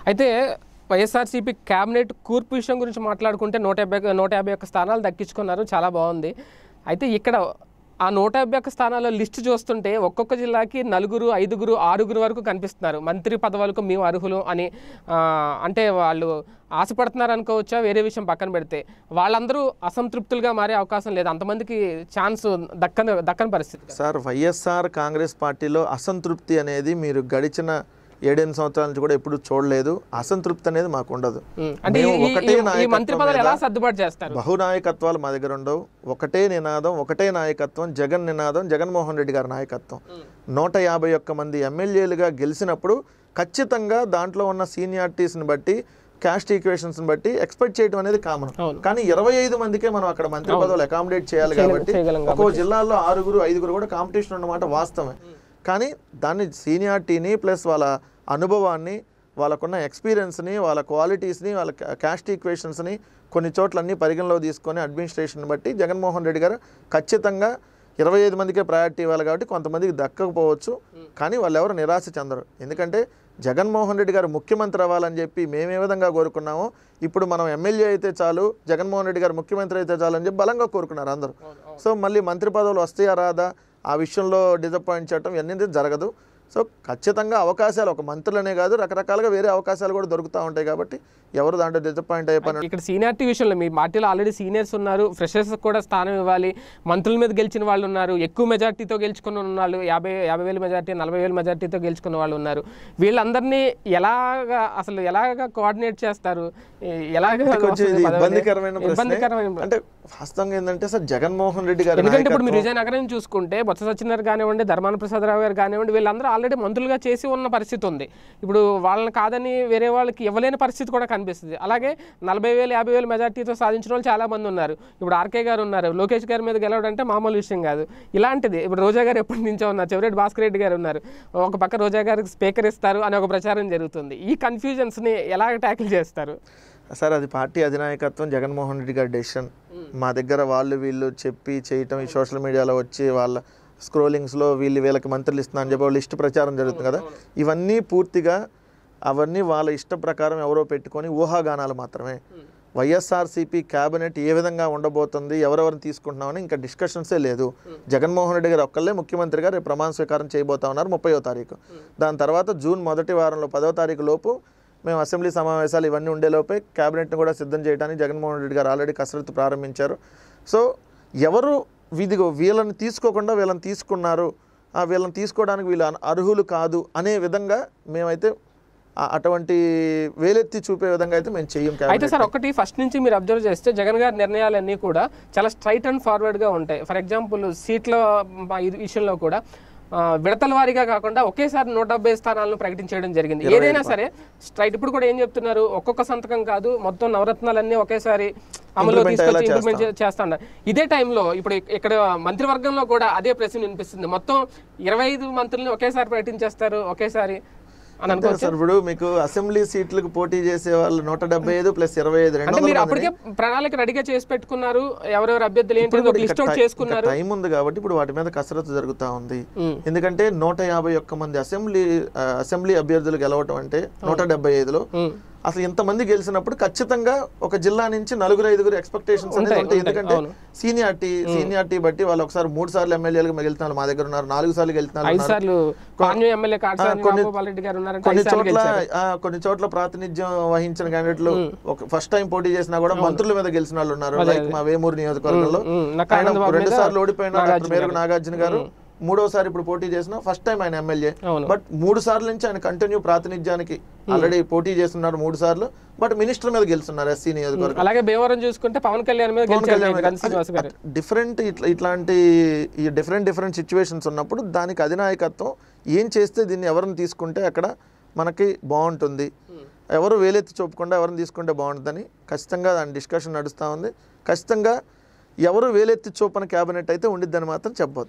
అయితే వైఎస్ఆర్సీపీ క్యాబినెట్ కూర్పు విషయం గురించి మాట్లాడుకుంటే నూట యాభై నూట యాభై ఒక్క స్థానాలు దక్కించుకున్నారు చాలా బాగుంది అయితే ఇక్కడ ఆ నూట యాభై ఒక్క స్థానాల లిస్ట్ చూస్తుంటే ఒక్కొక్క జిల్లాకి నలుగురు ఐదుగురు ఆరుగురు వరకు కనిపిస్తున్నారు మంత్రి పదవులకు మేము అర్హులు అని ఆ, అంటే వాళ్ళు ఆశపడుతున్నారు అనుకోవచ్చా వేరే విషయం పక్కన పెడితే వాళ్ళందరూ అసంతృప్తులుగా మారే అవకాశం లేదు అంతమందికి ఛాన్స్ దక్కని దక్కని పరిస్థితి సార్ వైఎస్ఆర్ కాంగ్రెస్ పార్టీలో అసంతృప్తి అనేది మీరు గడిచిన ఏడెనిమిది సంవత్సరాల నుంచి కూడా ఎప్పుడు చూడలేదు అసంతృప్తి అనేది మాకు ఉండదు ఉమ్, అంటే ఈ- మేము ఈ- ఒకటే ఈ- ఈ మంత్రి నాయకత్వం పదవులు ఎలా మీద సర్దుబాటు చేస్తారు బహునాయకత్వాలు మా దగ్గర ఉండవు ఒకటే నినాదం ఒకటే నాయకత్వం జగన్ నినాదం జగన్మోహన్ రెడ్డి గారి నాయకత్వం నూట యాభై ఒక్క మంది ఎమ్మెల్యేలుగా గెలిచినప్పుడు ఖచ్చితంగా దాంట్లో ఉన్న సీనియారిటీస్ని బట్టి క్యాస్ట్ ఈక్వేషన్స్ని బట్టి ఎక్స్పెక్ట్ చేయడం అనేది కామన్ అవును. కానీ ఇరవై ఐదు మందికే మనం అక్కడ మంత్రి పదవులు అకామిడేట్ చేయాలి చేయగలం- కాబట్టి చేయగలం ఒక్కో జిల్లాలో ఆరుగురు ఐదుగురు కూడా కాంపిటీషన్ ఉన్నమాట వాస్తవమే కానీ దాన్ని సీనియారిటీని ప్లస్ వాళ్ళ అనుభవాన్ని వాళ్ళకున్న ఎక్స్పీరియన్స్ని వాళ్ళ క్వాలిటీస్ని వాళ్ళ క్యాస్ట్ ఈక్వేషన్స్ని కొన్ని చోట్ల అన్ని పరిగణలో తీసుకొని అడ్మినిస్ట్రేషన్ బట్టి జగన్మోహన్ రెడ్డి గారు ఖచ్చితంగా ఇరవై ఐదు మందికే ప్రయారిటీ ఇవ్వాలి కాబట్టి కొంతమందికి దక్కకపోవచ్చు కానీ వాళ్ళు ఎవరు నిరాశ చెందరు ఎందుకంటే జగన్మోహన్ రెడ్డి గారు ముఖ్యమంత్రి అవ్వాలని చెప్పి మేము ఏ విధంగా కోరుకున్నామో ఇప్పుడు మనం ఎమ్మెల్యే అయితే చాలు జగన్మోహన్ రెడ్డి గారు ముఖ్యమంత్రి అయితే చాలు అని చెప్పి బలంగా కోరుకున్నారు అందరూ సో మళ్ళీ మంత్రి పదవులు వస్తాయా రాదా ఆ విషయంలో డిసప్పాయింట్ చేయడం ఇవన్నీ జరగదు సో ఖచ్చితంగా అవకాశాలు ఒక మంత్రులనే కాదు రకరకాలుగా వేరే అవకాశాలు కూడా దొరుకుతూ ఉంటాయి కాబట్టి ఎవరు దాంట్లో డిసప్పాయింట్ అయ్యే పని ఇక్కడ సీనియారిటీ విషయంలో మీ పార్టీలో ఆల్రెడీ సీనియర్స్ ఉన్నారు ఫ్రెషర్స్ కూడా స్థానం ఇవ్వాలి మంత్రుల మీద గెలిచిన వాళ్ళు ఉన్నారు ఎక్కువ మెజార్టీతో గెలుచుకున్న వాళ్ళు యాభై యాభై వేల మెజార్టీ నలభై వేల మెజార్టీతో గెలుచుకున్న వాళ్ళు ఉన్నారు వీళ్ళందరినీ ఎలాగా అసలు ఎలాగా కోఆర్డినేట్ చేస్తారు ఏ- ఎలాగా కొంచెం వస్తుంది ఇది పదవి? ఇబ్బందికరమైన ప్రశ్నే. ఇబ్బందికరమైన అంటే వాస్తవంగా ఏంటంటే సార్ జగన్మోహన్ రెడ్డి గారి ఎందుకంటే ఇప్పుడు మీరు నాయకత్వం- విజయనగరం చూసుకుంటే బొత్స సత్యనారాయణ కానివ్వండి ధర్మాన ప్రసాదరావు గారు కానివ్వండి వీళ్ళందరూ ఆల్రెడీ మంత్రులుగా చేసి ఉన్న పరిస్థితి ఉంది ఇప్పుడు వాళ్ళని కాదని వేరే వాళ్ళకి ఇవ్వలేని పరిస్థితి కూడా కనిపిస్తుంది అలాగే నలభై వేలు యాభై వేలు మెజార్టీతో సాధించిన వాళ్ళు చాలా మంది ఉన్నారు ఇప్పుడు ఆర్కే గారు ఉన్నారు లోకేష్ గారి మీద గెలవడం అంటే మామూలు విషయం కాదు ఇలాంటిది ఇప్పుడు రోజా గారు ఎప్పటి నుంచో ఉన్నారు చెవిరెడ్డి భాస్కర్ రెడ్డి గారు ఉన్నారు ఒక పక్క రోజా గారికి స్పీకర్ ఇస్తారు అనే ఒక ప్రచారం జరుగుతుంది ఈ కన్ఫ్యూజన్స్ని ఎలా ట్యాకిల్ చేస్తారు సార్ అది పార్టీ అధినాయకత్వం జగన్మోహన్ రెడ్డి గారి డెసిషన్ మా దగ్గర వాళ్ళు వీళ్ళు చెప్పి చేయటం ఈ సోషల్ మీడియాలో వచ్చి వాళ్ళ స్క్రోలింగ్స్లో వీళ్ళు వీళ్ళకి మంత్రులు ఇస్తున్నా అని చెప్పి లిస్ట్ ప్రచారం జరుగుతుంది కదా ఇవన్నీ పూర్తిగా అవన్నీ వాళ్ళ ఇష్ట ప్రకారం ఎవరో పెట్టుకొని ఊహాగానాలు మాత్రమే వైఎస్ఆర్సీపీ క్యాబినెట్ ఏ విధంగా ఉండబోతుంది ఎవరెవరిని తీసుకుంటున్నామని ఇంకా డిస్కషన్సే లేదు జగన్మోహన్ రెడ్డి గారు ఒక్కళ్ళే ముఖ్యమంత్రిగా రేపు ప్రమాణ స్వీకారం చేయబోతా ఉన్నారు ముప్పయో తారీఖు దాని తర్వాత జూన్ మొదటి వారంలో పదో తారీఖు లోపు మేము అసెంబ్లీ సమావేశాలు ఇవన్నీ ఉండేలోపే క్యాబినెట్ని కూడా సిద్ధం చేయడానికి జగన్మోహన్ రెడ్డి గారు ఆల్రెడీ కసరత్తు ప్రారంభించారు సో ఎవరు వీధిగో వీళ్ళని తీసుకోకుండా వీళ్ళని తీసుకున్నారు ఆ వీళ్ళని తీసుకోవడానికి వీళ్ళు అన- అర్హులు కాదు అనే విధంగా మేమైతే ఆ- అటువంటి వేలెత్తి చూపే విధంగా అయితే మేము చెయ్యం అయితే క్యాబినెట్ సార్ ఒకటి ఫస్ట్ నుంచి మీరు అబ్జర్వ్ చేస్తే జగన్ గారి నిర్ణయాలన్నీ కూడా చాలా స్ట్రైట్ అండ్ ఫార్వర్డ్ గా ఉంటాయి ఫర్ ఎగ్జాంపుల్ సీట్ల మ- ఇది విషయంలో కూడా ఆ, విడతల వారీగా కాకుండా ఒకేసారి నూట డెబ్బై స్థానాలను ప్రకటించడం జరిగింది ఏదైనా సరే స్ట్రైట్ ఇప్పుడు కూడా ఏం చెప్తున్నారు ఒక్కొక్క సంతకం కాదు మొత్తం నవరత్నాలన్నీ ఒకేసారి అమల్లో Implement తీసుకొచ్చి అయ్యేలా ఇంప్లిమెంట్ చేస్తా ఉన్నారు ఇదే టైంలో ఇప్పుడు ఇక్- ఇక్కడ మంత్రివర్గంలో కూడా అదే ప్రశ్న వినిపిస్తుంది మొత్తం ఇరవై ఐదు మంత్రుల్ని ఒకేసారి ప్రకటించేస్తారు ఒకేసారి అని అంతే అనుకోవచ్చు సార్ ఇప్పుడు మీకు అసెంబ్లీ సీట్లకు పోటీ చేసే వాళ్ళు నూట డెబ్బై ఐదు ప్లస్ ఇరవై ఐదు రెండు అంటే వందల మీరు మందిని- అప్పటికే ప్రణాళిక రెడీగా చేసి పెట్టుకున్నారు ఎవరెవరు అభ్యర్థులు ఏంటి ఇప్పుడు ఒక కూడా లిస్ట్ ఇంకా అవుట్ టై- చేసుకున్నారు ఇంకా టైం ఉంది కాబట్టి ఇప్పుడు వాటి మీద కసరత్తు జరుగుతూ ఉంది ఉమ్. ఎందుకంటే నూట యాభై ఒక్క మంది అసెంబ్లీ ఆ, అసెంబ్లీ అభ్యర్థులు గెలవటం అంటే నూట డెబ్బై ఐదులో ఉమ్. అసలు ఇంతమంది గెలిచినప్పుడు ఖచ్చితంగా ఒక జిల్లా నుంచి నలుగురు ఐదుగురు ఎక్స్పెక్టేషన్స్ అనేది ఉంటాయి, ఉంటాయి ఉంటాయి, ఎందుకంటే అవును. సీనియారిటీ సీనియారిటీ బట్టి వాళ్ళు ఒకసారి మూడు సార్లు ఎమ్మెల్యేలుగా మిగిలిన వాళ్ళు మా దగ్గర ఉన్నారు నాలుగు సార్లు గెలిచిన వాళ్ళు ఐదు ఉన్నారు. సార్లు కాన్యూ ఎమ్మెల్యే కాటసాని కొన్ని- రాంగోపాల్ రెడ్డి గారు ఉన్నారంటే కొన్ని ఐదు సార్లు చోట్ల గెలిచారు. ఆ, కొన్ని చోట్ల ప్రాతినిధ్యం వహించిన క్యాండిడేట్లు ఒక ఫస్ట్ టైం పోటీ చేసినా కూడా మంత్రుల మీద గెలిచిన వాళ్ళు ఉన్నారు లైక్ మా వేమూరు నియోజకవర్గంలో ఉమ్, నాకు ఆయన ఆనంద్ బాబు రెండు మీద సార్లు ఓడిపోయిన డాక్టర్ నాగార్జున మేరకు నాగార్జున గారు మూడోసారి ఇప్పుడు పోటీ చేసిన ఫస్ట్ టైం ఆయన ఎమ్మెల్యే అవును బట్ మూడు సార్లు నుంచి ఆయన కంటిన్యూ ప్రాతినిధ్యానికి ఆల్రెడీ పోటీ చేస్తున్నారు మూడు సార్లు బట్ మినిస్టర్ మీద గెలుస్తున్నారు ఎస్సీ నియోజకవర్గం అలాగే భీమవరం చూసుకుంటే పవన్ కళ్యాణ్ మీద పవన్ గెలిచారు కళ్యాణ్ గంధ శ్రీనివాస్ గారు డిఫరెంట్ ఇట్లా ఇట్లాంటి ఈ డిఫరెంట్ డిఫరెంట్ సిచ్యువేషన్స్ ఉన్నప్పుడు దానికి అధినాయకత్వం ఏం చేస్తే దీన్ని ఎవరిని తీసుకుంటే అక్కడ మనకి బాగుంటుంది ఎవరు వేలెత్తి చూపకుండా ఎవరిని తీసుకుంటే బాగుంటుందని ఖచ్చితంగా దాని డిస్కషన్ నడుస్తూ ఉంది ఖచ్చితంగా ఎవరు వేలెత్తి చూపని క్యాబినెట్ అయితే ఉండిద్దని మాత్రం చెప్పబోతుంది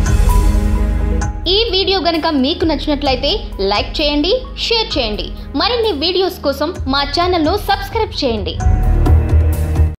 ఈ వీడియో గనుక మీకు నచ్చినట్లయితే లైక్ చేయండి షేర్ చేయండి మరిన్ని వీడియోస్ కోసం మా ఛానల్ను సబ్స్క్రైబ్ చేయండి